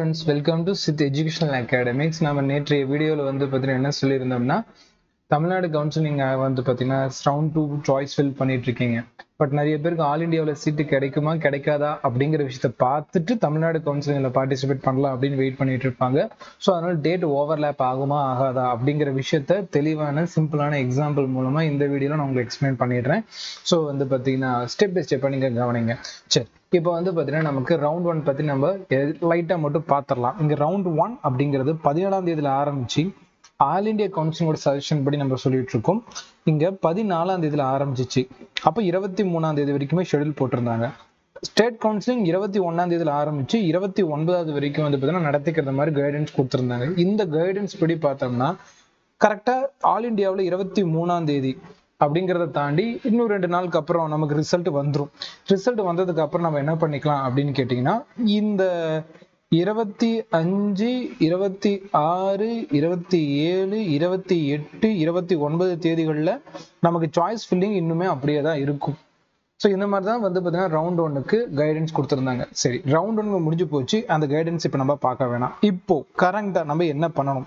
students welcome to Sidh educational academics நம்ம நேற்றைய வீடியோவில் வந்து பார்த்தீங்கன்னா என்ன சொல்லியிருந்தோம்னா தமிழ்நாடு கவுன்சிலிங் வந்து பார்த்தீங்கன்னா ரவுண்ட் டூ சாய்ஸ் ஃபில் பண்ணிட்டு இருக்கீங்க பட் நிறைய பேருக்கு ஆல் இந்தியாவில் சீட்டு கிடைக்குமா கிடைக்காதா அப்படிங்கிற விஷயத்த பார்த்துட்டு தமிழ்நாடு கவுன்சிலிங்கில் பார்ட்டிசிபேட் பண்ணலாம் அப்படின்னு வெயிட் பண்ணிட்டு இருப்பாங்க ஸோ அதனால டேட் ஓவர்லேப் ஆகுமா ஆகாதா அப்படிங்கிற விஷயத்த தெளிவான சிம்பிளான எக்ஸாம்பிள் மூலமாக இந்த வீடியோவில் நான் உங்களுக்கு எக்ஸ்பிளைன் பண்ணிடுறேன் ஸோ வந்து பார்த்தீங்கன்னா ஸ்டெப் பை ஸ்டெப்பாக நீங்கள் கவனிங்க சரி இப்போ வந்து பார்த்தீங்கன்னா நமக்கு ரவுண்ட் ஒன் பற்றி நம்ம லைட்டாக மட்டும் பார்த்துடலாம் இங்கே ரவுண்ட் ஒன் அப்படிங்கிறது பதினேழாம் தேதியில் ஆரம்பிச்சு ஆல் இந்தியா கவுன்சிலோட சஜஷன் படி நம்ம சொல்லிட்டு இருக்கோம் இங்க பதினாலாம் தேதியில ஆரம்பிச்சிச்சு அப்போ இருபத்தி மூணாம் தேதி வரைக்குமே ஷெடியூல் போட்டிருந்தாங்க ஸ்டேட் கவுன்சிலிங் இருபத்தி ஒன்னாம் தேதியில ஆரம்பிச்சு இருபத்தி ஒன்பதாவது வரைக்கும் வந்து பார்த்தீங்கன்னா நடத்திக்கிற மாதிரி கைடன்ஸ் கொடுத்துருந்தாங்க இந்த கைடன்ஸ் படி பார்த்தோம்னா கரெக்டா ஆல் இந்தியாவில் இருபத்தி மூணாம் தேதி அப்படிங்கிறத தாண்டி இன்னும் ரெண்டு நாளுக்கு அப்புறம் நமக்கு ரிசல்ட் வந்துடும் ரிசல்ட் வந்ததுக்கு அப்புறம் நம்ம என்ன பண்ணிக்கலாம் அப்படின்னு கேட்டிங்கன்னா இந்த இருபத்தி அஞ்சு இருபத்தி ஆறு இருபத்தி ஏழு இருபத்தி எட்டு இருபத்தி ஒன்பது தேதிகளில் நமக்கு சாய்ஸ் ஃபில்லிங் இன்னுமே அப்படியே தான் இருக்கும் ஸோ இந்த மாதிரி தான் வந்து பார்த்தீங்கன்னா ரவுண்ட் ஒன்னுக்கு கைடன்ஸ் கொடுத்துருந்தாங்க சரி ரவுண்ட் ஒன்று முடிஞ்சு போச்சு அந்த கைடன்ஸ் இப்போ நம்ம பார்க்க வேணாம் இப்போ கரண்டாக நம்ம என்ன பண்ணணும்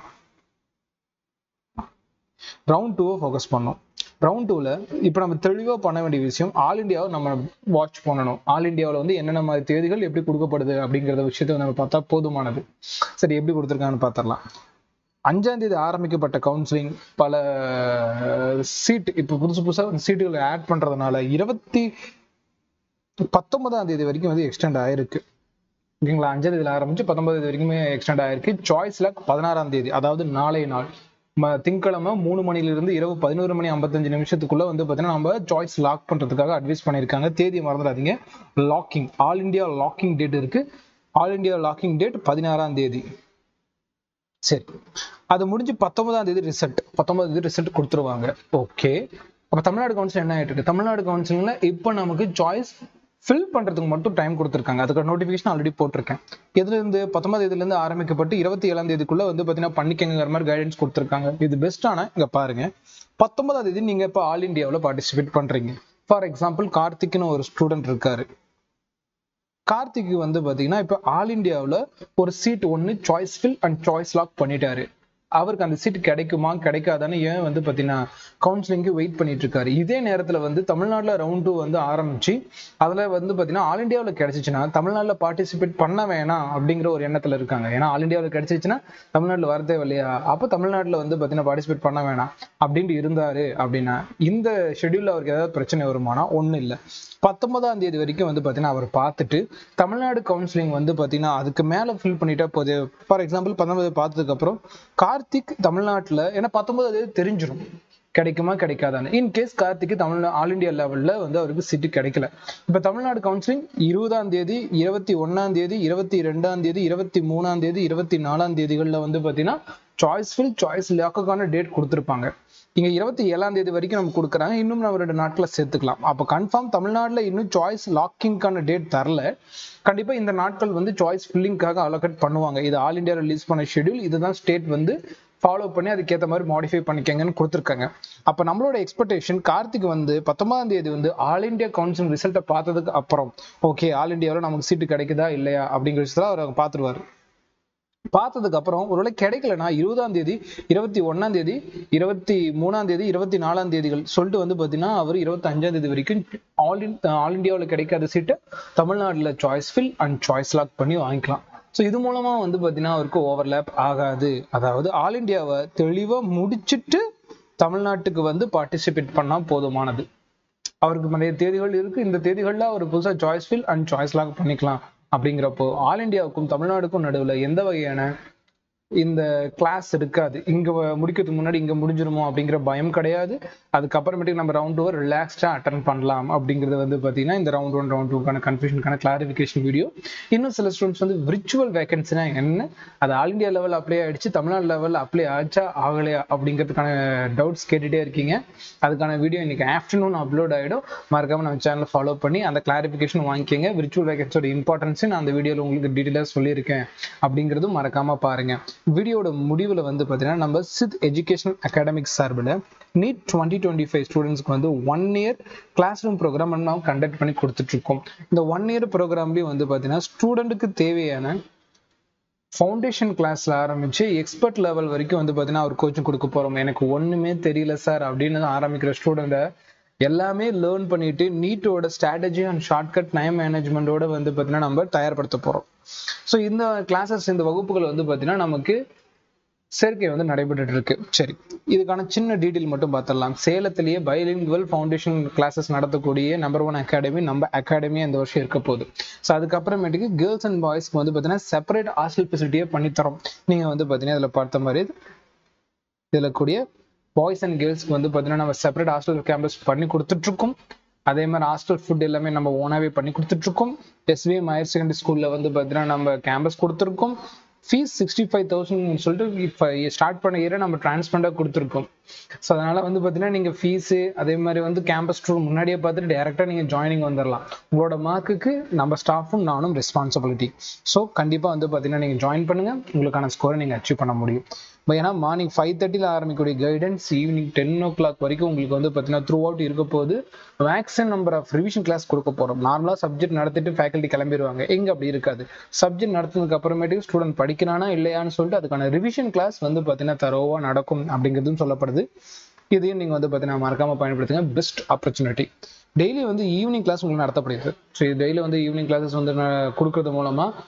ரவுண்ட் டூவை ஃபோக்கஸ் பண்ணோம் ரவுண்ட் டூவில் இப்போ நம்ம தெளிவாக பண்ண வேண்டிய விஷயம் ஆல் இந்தியாவை நம்ம வாட்ச் பண்ணணும் ஆல் இந்தியாவில் வந்து என்னென்ன மாதிரி தேதிகள் எப்படி கொடுக்கப்படுது அப்படிங்கிறத விஷயத்தை நம்ம பார்த்தா போதுமானது சரி எப்படி கொடுத்துருக்காங்கன்னு பார்த்துடலாம் அஞ்சாம் தேதி ஆரம்பிக்கப்பட்ட கவுன்சிலிங் பல சீட் இப்போ புதுசு புதுசாக சீட்டுகளை ஆட் பண்ணுறதுனால இருபத்தி பத்தொன்பதாம் தேதி வரைக்கும் வந்து எக்ஸ்டெண்ட் ஆயிருக்கு ஓகேங்களா அஞ்சாம் தேதியில் ஆரம்பிச்சு பத்தொன்பது தேதி வரைக்குமே எக்ஸ்டெண்ட் ஆயிருக்கு சாய்ஸ்ல பதினாறாம் தேதி அதாவது நாளைய நாள் திங்கக்கிழமை மூணு மணிலிருந்து இரவு பதினோரு மணி ஐம்பத்தஞ்சு நிமிஷத்துக்குள்ள வந்து பார்த்தீங்கன்னா நம்ம சாய்ஸ் லாக் பண்றதுக்காக அட்வைஸ் பண்ணியிருக்காங்க தேதியை மறந்துடாதீங்க locking all India locking date இருக்கு ஆல் இந்தியா லாக்கிங் டேட் பதினாறாம் தேதி சரி அது முடிஞ்சு பத்தொன்பதாம் தேதி ரிசல்ட் பத்தொன்பதாம் தேதி ரிசல்ட் கொடுத்துருவாங்க ஓகே அப்போ தமிழ்நாடு கவுன்சில் என்ன ஆயிட்டு இருக்கு தமிழ்நாடு கவுன்சிலிங்ல இப்போ நமக்கு சாய்ஸ் ஃபில் பண்றதுக்கு மட்டும் டைம் கொடுத்துருக்காங்க அதுக்கு நோட்டிஃபிகேஷன் ஆல்ரெடி போட்டிருக்கேன் எதுல இருந்து பத்தொன்பது தேதியில இருந்து ஆரம்பிக்கப்பட்டு இருபத்தி ஏழாம் தேதிக்குள்ள வந்து பாத்தீங்கன்னா பண்ணிக்கங்கிற மாதிரி கைடன்ஸ் கொடுத்துருக்காங்க இது பெஸ்டான இங்க பாருங்க பத்தொன்பதாம் தேதி நீங்க இப்போ ஆல் இந்தியாவில் பார்ட்டிசிபேட் பண்றீங்க ஃபார் எக்ஸாம்பிள் கார்த்திக்னு ஒரு ஸ்டூடெண்ட் இருக்காரு கார்த்திக் வந்து பாத்தீங்கன்னா இப்போ ஆல் இந்தியாவில் ஒரு சீட் ஒன்று choice fill and choice lock பண்ணிட்டாரு அவருக்கு அந்த சீட் கிடைக்குமா கிடைக்காதான்னு ஏன் வந்து பார்த்தீங்கன்னா கவுன்சிலிங்க்கு வெயிட் பண்ணிட்டு இருக்காரு இதே நேரத்தில் வந்து தமிழ்நாட்டில் ரவுண்ட் டூ வந்து ஆரம்பிச்சு அதில் வந்து பார்த்தீங்கன்னா ஆல் இந்தியாவில் கிடைச்சிச்சுன்னா தமிழ்நாட்டில் பார்ட்டிசிபேட் பண்ண வேணாம் அப்படிங்கிற ஒரு எண்ணத்தில் இருக்காங்க ஏன்னா ஆல் இந்தியாவில் கிடைச்சிச்சுன்னா தமிழ்நாட்டில் வரதே இல்லையா அப்போ தமிழ்நாட்டில் வந்து பார்த்தீங்கன்னா பார்ட்டிசிபேட் பண்ண வேணாம் அப்படின்ட்டு இருந்தாரு அப்படின்னா இந்த ஷெடியூலில் அவருக்கு ஏதாவது பிரச்சனை வருமானா ஒன்றும் இல்லை பத்தொன்பதாம் தேதி வரைக்கும் வந்து பார்த்தீங்கன்னா அவர் பார்த்துட்டு தமிழ்நாடு கவுன்சிலிங் வந்து பார்த்தீங்கன்னா அதுக்கு மேலே ஃபில் பண்ணிட்டா போது ஃபார் எக்ஸாம்பிள் பத்தொன்பது பார்த்ததுக்கு அப்புறம் கார்த்திக் தமிழ்நாட்டில் ஏன்னா பத்தொன்பதாம் தேதி தெரிஞ்சிடும் கிடைக்குமா கிடைக்காதான்னு in case Karthik Tamil all India லெவலில் வந்து அவருக்கு சீட்டு கிடைக்கல இப்போ தமிழ்நாடு கவுன்சிலிங் இருபதாம் தேதி இருபத்தி ஒன்னாம் தேதி இருபத்தி ரெண்டாம் தேதி இருபத்தி மூணாம் தேதி இருபத்தி நாலாம் தேதிகளில் வந்து பார்த்தீங்கன்னா சாய்ஸ் ஃபில் சாய்ஸ் லாக்குக்கான டேட் கொடுத்துருப்பாங்க இங்க இருபத்தி ஏழாம் தேதி வரைக்கும் நம்ம கொடுக்குறாங்க இன்னும் நம்ம ரெண்டு நாட்களை சேர்த்துக்கலாம் அப்போ கன்ஃபார்ம் தமிழ்நாட்டில் இன்னும் சாய்ஸ் லாக்கிங்கான டேட் தரல கண்டிப்பா இந்த நாட்கள் வந்து சாய்ஸ் ஃபில்லிங்காக அலோகேட் பண்ணுவாங்க இது ஆல் இந்தியா ரிலீஸ் பண்ண ஷெடியூல் இதுதான் ஸ்டேட் வந்து ஃபாலோ பண்ணி அதுக்கேற்ற மாதிரி மாடிஃபை பண்ணிக்கங்கன்னு கொடுத்துருக்காங்க அப்போ நம்மளோட எக்ஸ்பெக்டேஷன் கார்த்திக் வந்து பத்தொன்பதாம் தேதி வந்து ஆல் இந்தியா கவுன்சில் ரிசல்ட்டை பார்த்ததுக்கு அப்புறம் ஓகே ஆல் இந்தியாவில் நமக்கு சீட்டு கிடைக்குதா இல்லையா அப்படிங்கிற விஷயத்துல அவர் பார்த்துருவாரு பார்த்ததுக்கு அப்புறம் ஒருவேளை கிடைக்கலனா இருபதாம் தேதி இருபத்தி ஒன்னாம் தேதி இருபத்தி மூணாம் தேதி இருபத்தி நாலாம் தேதிகள் சொல்லிட்டு வந்து பார்த்தீங்கன்னா அவர் இருபத்தி அஞ்சாம் தேதி வரைக்கும் ஆல் இன் ஆல் இந்தியாவில் கிடைக்காத சீட்டை தமிழ்நாட்டில் choice fill and choice lock பண்ணி வாங்கிக்கலாம் ஸோ இது மூலமா வந்து பார்த்தீங்கன்னா அவருக்கு ஓவர்லேப் ஆகாது அதாவது ஆல் இந்தியாவை தெளிவாக முடிச்சுட்டு தமிழ்நாட்டுக்கு வந்து பார்ட்டிசிபேட் பண்ணால் போதுமானது அவருக்கு நிறைய தேதிகள் இருக்கு இந்த தேதிகளில் அவர் புதுசாக choice fill and choice lock பண்ணிக்கலாம் அப்படிங்கிறப்போ ஆல் இண்டியாவுக்கும் தமிழ்நாடுக்கும் நடுவில் எந்த வகையான இந்த கிளாஸ் இருக்காது இங்க முடிக்கிறதுக்கு முன்னாடி இங்க முடிஞ்சிருமோ அப்படிங்கிற பயம் கிடையாது அதுக்கப்புறமேட்டுக்கு நம்ம ரவுண்ட் ஓவர் ரிலாக்ஸ்டா அட்டன் பண்ணலாம் அப்படிங்கிறது வந்து பாத்தீங்கன்னா இந்த ரவுண்ட் ஒன் ரவுண்ட் டூக்கான கன்ஃபியூஷனுக்கான கிளாரிஃபிகேஷன் வீடியோ இன்னும் சில ஸ்டூடெண்ட்ஸ் வந்து விர்ச்சுவல் வேகன்சினா என்ன அது ஆல் இந்தியா லெவல் அப்ளை ஆயிடுச்சு தமிழ்நாடு லெவல் அப்ளை ஆச்சா ஆகலையா அப்படிங்கிறதுக்கான டவுட்ஸ் கேட்டுட்டே இருக்கீங்க அதுக்கான வீடியோ இன்னைக்கு ஆஃப்டர்நூன் அப்லோட் ஆயிடும் மறக்காம நம்ம சேனலை ஃபாலோ பண்ணி அந்த கிளாரிஃபிகேஷன் வாங்கிக்கோங்க விர்ச்சுவல் வேகன்சியோட இம்பார்ட்டன்ஸ் நான் அந்த வீடியோவில் உங்களுக்கு டீட்டெயிலாக சொல்லியிருக்கேன் அப்படிங்கிறதும் மறக்காம பாருங்க வீடியோட முடிவில் வந்து பார்த்தீங்கன்னா நம்ம சித் எஜுகேஷனல் அகாடமிக் சார்பில் நீட் டுவெண்ட்டி டுவெண்ட்டி ஃபைவ் ஸ்டூடெண்ட்ஸ்க்கு வந்து one year classroom programme நம்ம கண்டக்ட் பண்ணி கொடுத்துட்ருக்கோம் இந்த ஒன் இயர் ப்ரோக்ராம்லேயும் வந்து பார்த்தீங்கன்னா ஸ்டூடெண்ட்டுக்கு தேவையான ஃபவுண்டேஷன் கிளாஸ்ல ஆரம்பிச்சு எக்ஸ்பர்ட் லெவல் வரைக்கும் வந்து பார்த்தீங்கன்னா அவர் கோச்சிங் கொடுக்க போறோம் எனக்கு ஒண்ணுமே தெரியல சார் அப்படின்னு ஆரம்பிக்கிற ஸ்டூடெண்ட்டை எல்லாமே லேர்ன் பண்ணிட்டு நீட்டோட ஸ்ட்ராட்டஜி அண்ட் ஷார்ட்கட் டைம் மேனேஜ்மெண்ட்டோட வந்து பார்த்தீங்கன்னா நம்ம தயார்படுத்த போறோம் ஸோ இந்த கிளாஸஸ் இந்த வகுப்புகள் வந்து பார்த்தீங்கன்னா நமக்கு சேர்க்கை வந்து நடைபெற்றுட்டு இருக்கு சரி இதுக்கான சின்ன டீட்டெயில் மட்டும் பார்த்துடலாம் சேலத்திலேயே பைலிங்குவல் ஃபவுண்டேஷன் கிளாஸஸ் நடத்தக்கூடிய நம்பர் ஒன் அகாடமி நம்ம அகாடமி இந்த வருஷம் இருக்க போகுது ஸோ அதுக்கப்புறமேட்டுக்கு கேர்ள்ஸ் அண்ட் பாய்ஸ்க்கு வந்து பார்த்தீங்கன்னா செப்பரேட் ஹாஸ்டல் ஃபெசிலிட்டியே பண்ணித்தரோம் நீங்கள் வந்து பார்த்தீங்கன்னா இதில் பார்த்த மாதிரி இதில் கூடிய பாய்ஸ் அண்ட் கேர்ள்ஸ்க்கு வந்து பார்த்தீங்கன்னா நம்ம செப்பரேட் ஹாஸ்டல் கேம்பஸ் பண்ணி கொடுத்துட்ருக்கோம் அதே மாதிரி ஹாஸ்டல் ஃபுட் எல்லாமே நம்ம ஓனாவே பண்ணி கொடுத்துட்ருக்கோம் எஸ்விஎம் ஹையர் செகண்டரி ஸ்கூலில் வந்து பார்த்தீங்கன்னா நம்ம கேம்பஸ் கொடுத்துருக்கோம் ஃபீஸ் சிக்ஸ்டி ஃபைவ் தௌசண்ட் சொல்லிட்டு இப்போ ஸ்டார்ட் பண்ண இயரை நம்ம டிரான்ஸ்பரண்டாக கொடுத்துருக்கோம் ஸோ அதனால வந்து பார்த்தீங்கன்னா நீங்கள் ஃபீஸு அதே மாதிரி வந்து கேம்பஸ் டூர் முன்னாடியே பார்த்துட்டு டேரெக்டாக நீங்கள் ஜாயினிங் வந்துடலாம் உங்களோட மார்க்குக்கு நம்ம ஸ்டாஃபும் நானும் ரெஸ்பான்சிபிலிட்டி ஸோ கண்டிப்பாக வந்து பார்த்தீங்கன்னா நீங்கள் ஜாயின் பண்ணுங்கள் உங்களுக்கான ஸ்கோரை நீங்கள் அச்சீவ் பண்ண முடியும் இப்போ ஏன்னா மார்னிங் ஃபைவ் தேர்ட்டியில் ஆரம்பிக்கக்கூடிய guidance evening ten o'clock வரைக்கும் உங்களுக்கு வந்து பார்த்தீங்கன்னா த்ரூ அவுட் இருக்க போது maximum number of revision class கொடுக்க போகிறோம் நார்மலாக சப்ஜெக்ட் நடத்திட்டு ஃபேக்கல்ட்டி கிளம்பிடுவாங்க எங்கே அப்படி இருக்காது சப்ஜெக்ட் நடத்தினதுக்கு அப்புறமேட்டுக்கு ஸ்டூடெண்ட் படிக்கிறானா இல்லையான்னு சொல்லிட்டு அதுக்கான ரிவிஷன் கிளாஸ் வந்து பார்த்தீங்கன்னா தரோவாக நடக்கும் அப்படிங்கிறதும் சொல்லப்படுது இதையும் நீங்கள் வந்து பார்த்தீங்கன்னா மறக்காமல் பயன்படுத்துங்க பெஸ்ட் ஆப்பர்ச்சுனிட்டி டெய்லி வந்து ஈவினிங் கிளாஸ் உங்களுக்கு நடத்தப்படுது ஸோ இது டெய்லி வந்து ஈவினிங் கிளாஸஸ் வந்து நான் கொடுக்கறது மூலமாக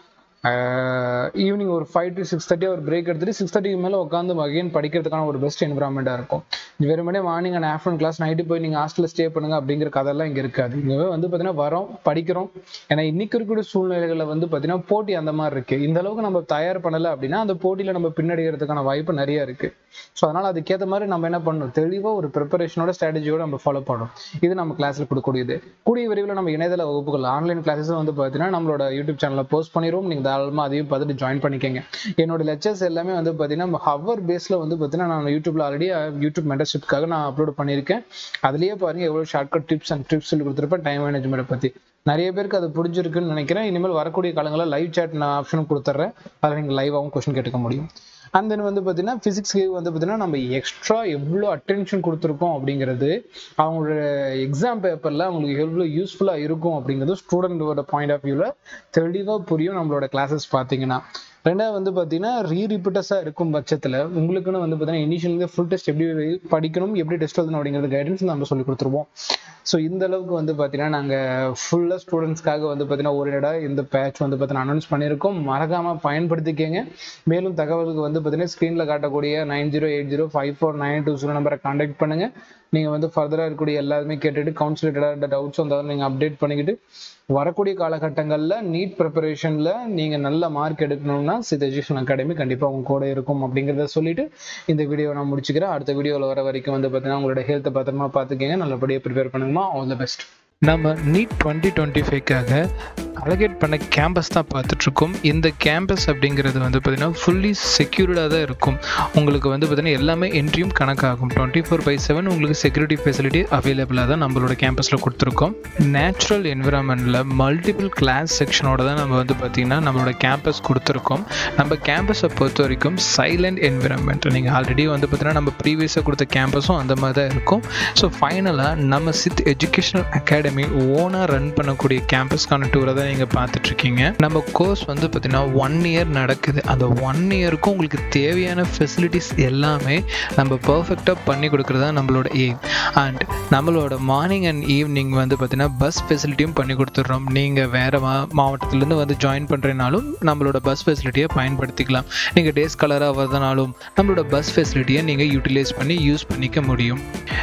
ஈவினிங் ஒரு ஃபைவ் டு சிக்ஸ் தேர்ட்டி ஒரு பிரேக் எடுத்துட்டு சிக்ஸ் தேர்ட்டிக்கு மேலே உட்காந்து அகைன் படிக்கிறதுக்கான ஒரு பெஸ்ட் என்விரான்மெண்ட்டாக இருக்கும் வெறுமனே morning and afternoon class night போய் நீங்கள் ஹாஸ்டலில் ஸ்டே பண்ணுங்க அப்படிங்கிற கதெல்லாம் இங்கே இருக்காது இங்கே வந்து பார்த்தீங்கன்னா வரோம் படிக்கிறோம் ஏன்னா இன்னைக்கு இருக்கிற சூழ்நிலைகளில் வந்து பார்த்தீங்கன்னா போட்டி அந்த மாதிரி இருக்கு இந்த அளவுக்கு நம்ம தயார் பண்ணலை அப்படின்னா அந்த போட்டியில் நம்ம பின்னடைகிறதுக்கான வாய்ப்பு நிறைய இருக்கு ஸோ அதனால் அதுக்கேற்ற மாதிரி நம்ம என்ன பண்ணணும் தெளிவாக ஒரு ப்ரிப்பரேஷனோட ஸ்ட்ராட்டஜியோட நம்ம ஃபாலோ பண்ணணும் இது நம்ம கிளாஸில் கொடுக்கக்கூடியது கூடிய விரைவில் நம்ம இணையதள வகுப்புகள் ஆன்லைன் கிளாஸஸ் வந்து பார்த்தீங்கன்னா நம்மளோட யூடியூப் சேனலில் போஸ்ட் பண்ணிடுவோம் நீங்கள் தாராளமாக அதையும் பார்த்துட்டு ஜாயின் பண்ணிக்கங்க என்னோட லெக்சர்ஸ் எல்லாமே வந்து பார்த்தீங்கன்னா ஹவர் பேஸில் வந்து பார்த்தீங்கன்னா நான் யூடியூப்ல ஆல்ரெடி யூடியூப் மெம்பர்ஷிப்காக நான் அப்லோட் பண்ணியிருக்கேன் அதுலேயே பாருங்க எவ்வளோ ஷார்ட்கட் டிப்ஸ் அண்ட் ட்ரிப்ஸ் சொல்லி கொடுத்துருப்பேன் டைம் மேனேஜ்மெண்ட் பற்றி நிறைய பேருக்கு அது புரிஞ்சிருக்குன்னு நினைக்கிறேன் இனிமேல் வரக்கூடிய காலங்களில் லைவ் சேட் நான் ஆப்ஷனும் கொடுத்துட்றேன் அதில் நீங்கள் லைவாகவும் கொஸ்டின் கேட்டுக்க முடியும் அண்ட் தென் வந்து பார்த்தீங்கன்னா ஃபிசிக்ஸ்க்கு வந்து பார்த்தீங்கன்னா நம்ம எக்ஸ்ட்ரா எவ்வளோ அட்டென்ஷன் கொடுத்துருக்கோம் அப்படிங்கிறது அவங்களோட எக்ஸாம் பேப்பரில் அவங்களுக்கு எவ்வளோ யூஸ்ஃபுல்லாக இருக்கும் அப்படிங்கிறது ஸ்டூடெண்டோட பாயிண்ட் ஆஃப் வியூவில் தெளிவாக புரியும் நம்மளோட கிளாஸஸ் பார்த்தீங்கன்னா ரெண்டாவது வந்து பார்த்தீங்கன்னா ரீ ரிப்பீட்டஸாக இருக்கும் பட்சத்தில் உங்களுக்குன்னு வந்து பார்த்தீங்கன்னா இனிஷியல் ஃபுல் டெஸ்ட் எப்படி படிக்கணும் எப்படி டெஸ்ட் எழுதணும் அப்படிங்கிறது கைடன்ஸ் நம்ம சொல்லி கொடுத்துருவோம் ஸோ இந்த அளவுக்கு வந்து பார்த்தீங்கன்னா நாங்கள் ஃபுல்லாக ஸ்டூடெண்ட்ஸ்க்காக வந்து பார்த்தீங்கன்னா ஒரு இடம் இந்த பேட்ச் வந்து பார்த்தீங்கன்னா அனௌன்ஸ் பண்ணியிருக்கோம் மறக்காமல் பயன்படுத்திக்கங்க மேலும் தகவலுக்கு வந்து பார்த்தீங்கன்னா ஸ்க்ரீனில் காட்டக்கூடிய nine zero eight zero five four nine two zero நம்பரை கான்டாக்ட் பண்ணுங்கள் நீங்கள் வந்து ஃபர்தராக இருக்கக்கூடிய எல்லாருமே கேட்டுட்டு கவுன்சிலேட்டடாக டவுட்ஸ் வந்தாலும் நீங்கள் அப்டேட் பண்ணிக்கிட்டு வரக்கூடிய காலகட்டங்களில் நீட் ப்ரிப்பரேஷனில் நீங்கள் நல்ல மார்க் எடுக்கணும்னா சித் எஜுகேஷன் அகாடமி கண்டிப்பாக உங்க கூட இருக்கும் அப்படிங்கிறத சொல்லிட்டு இந்த வீடியோ நான் முடிச்சுக்கிறேன் அடுத்த வீடியோவில் வர வரைக்கும் வந்து பார்த்தீங்கன்னா உங்களோட ஹெல்த்தை பத்திரமா பார்த்துக்கங்க நல்லபடியாக ப்ரிப்பேர் பண்ணுங்கம்மா ஆல் த பெஸ்ட் நம்ம நீட் டுவெண்ட்டி டுவெண்ட்டி ஃபைவ்க்காக அலகேட் பண்ண கேம்பஸ் தான் பார்த்துட்ருக்கோம் இந்த கேம்பஸ் அப்படிங்கிறது வந்து பார்த்திங்கன்னா ஃபுல்லி செக்யூர்டாக தான் இருக்கும் உங்களுக்கு வந்து பார்த்திங்கன்னா எல்லாமே என்ட்ரியும் கணக்காகும் டுவெண்ட்டி ஃபோர் பை செவன் உங்களுக்கு செக்யூரிட்டி ஃபெசிலிட்டி அவைலபிளாக தான் நம்மளோட கேம்பஸில் கொடுத்துருக்கோம் நேச்சுரல் என்விரான்மெண்ட்டில் மல்டிபிள் கிளாஸ் செக்ஷனோட தான் நம்ம வந்து பார்த்திங்கன்னா நம்மளோட கேம்பஸ் கொடுத்துருக்கோம் நம்ம கேம்பஸை பொறுத்த வரைக்கும் சைலண்ட் என்விரான்மெண்ட் நீங்கள் ஆல்ரெடி வந்து பார்த்திங்கன்னா நம்ம ப்ரீவியஸாக கொடுத்த கேம்பஸும் அந்த மாதிரி தான் இருக்கும் ஸோ ஃபைனலாக நம்ம சித் எஜுகேஷனல் அகாடமி ஓனாக ரன் பண்ணக்கூடிய கேம்பஸ்க்கான டூரை தான் நீங்கள் பார்த்துட்ருக்கீங்க நம்ம கோர்ஸ் வந்து பார்த்திங்கன்னா ஒன் இயர் நடக்குது அந்த ஒன் இயருக்கும் உங்களுக்கு தேவையான ஃபெசிலிட்டிஸ் எல்லாமே நம்ம பர்ஃபெக்டாக பண்ணி கொடுக்குறது தான் நம்மளோட எய்ம் அண்ட் நம்மளோட மார்னிங் அண்ட் ஈவினிங் வந்து பார்த்திங்கன்னா பஸ் ஃபெசிலிட்டியும் பண்ணி கொடுத்துட்றோம் நீங்கள் வேறு மா மாவட்டத்துலேருந்து வந்து ஜாயின் பண்ணுறதுனாலும் நம்மளோட பஸ் ஃபெசிலிட்டியை பயன்படுத்திக்கலாம் நீங்கள் டேஸ் கலராக வரதுனாலும் நம்மளோட பஸ் ஃபெசிலிட்டியை நீங்கள் யூட்டிலைஸ் பண்ணி யூஸ் பண்ணிக்க முடியும்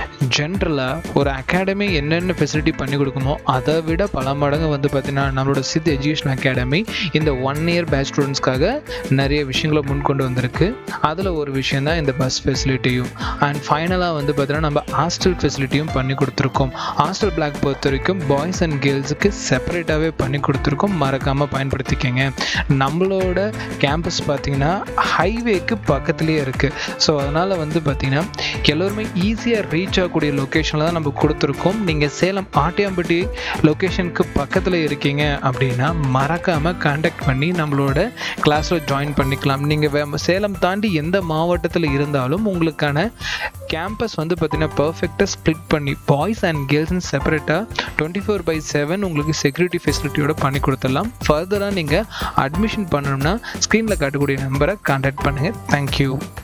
ஜென்ரலாக ஒரு அகாடமி என்னென்ன ஃபெசிலிட்டி பண்ணி கொடுக்குமோ அதை விட பல மடங்கு வந்து பார்த்தீங்கன்னா நம்மளோட சித் எஜுகேஷன் அகாடமி இந்த ஒன் இயர் பேட்ச் ஸ்டூடெண்ட்ஸ்க்காக நிறைய விஷயங்களை முன் கொண்டு வந்திருக்கு அதில் ஒரு விஷயம் தான் இந்த பஸ் ஃபெசிலிட்டியும் அண்ட் ஃபைனலாக வந்து பார்த்தீங்கன்னா நம்ம ஹாஸ்டல் ஃபெசிலிட்டியும் பண்ணி கொடுத்துருக்கோம் ஹாஸ்டல் பிளாக் பொறுத்த வரைக்கும் பாய்ஸ் அண்ட் கேர்ள்ஸுக்கு செப்பரேட்டாகவே பண்ணி கொடுத்துருக்கோம் மறக்காமல் பயன்படுத்திக்கங்க நம்மளோட கேம்பஸ் பார்த்தீங்கன்னா ஹைவேக்கு பக்கத்துலேயே இருக்குது ஸோ அதனால் வந்து பார்த்தீங்கன்னா எல்லோருமே ஈஸியாக ரீச் ஆகக்கூடிய லொக்கேஷனில் தான் நம்ம கொடுத்துருக்கோம் நீங்கள் சேலம் ஆட்டியாம்பட்டி லொக்கேஷனுக்கு பக்கத்தில் இருக்கீங்க அப்படின்னா மறக்காமல் காண்டாக்ட் பண்ணி நம்மளோட கிளாஸில் ஜாயின் பண்ணிக்கலாம் நீங்கள் சேலம் தாண்டி எந்த மாவட்டத்தில் இருந்தாலும் உங்களுக்கான கேம்பஸ் வந்து பார்த்தீங்கன்னா பர்ஃபெக்டாக ஸ்ப்ளிட் பண்ணி பாய்ஸ் அண்ட் கேர்ள்ஸ்னு செப்பரேட்டாக டுவெண்ட்டி ஃபோர் பை செவன் உங்களுக்கு செக்யூரிட்டி ஃபெசிலிட்டியோட பண்ணி கொடுத்துடலாம் ஃபர்தராக நீங்கள் அட்மிஷன் பண்ணணும்னா ஸ்க்ரீனில் காட்டக்கூடிய நம்பரை காண்டாக்ட் பண்ணுங்கள் தேங்க்யூ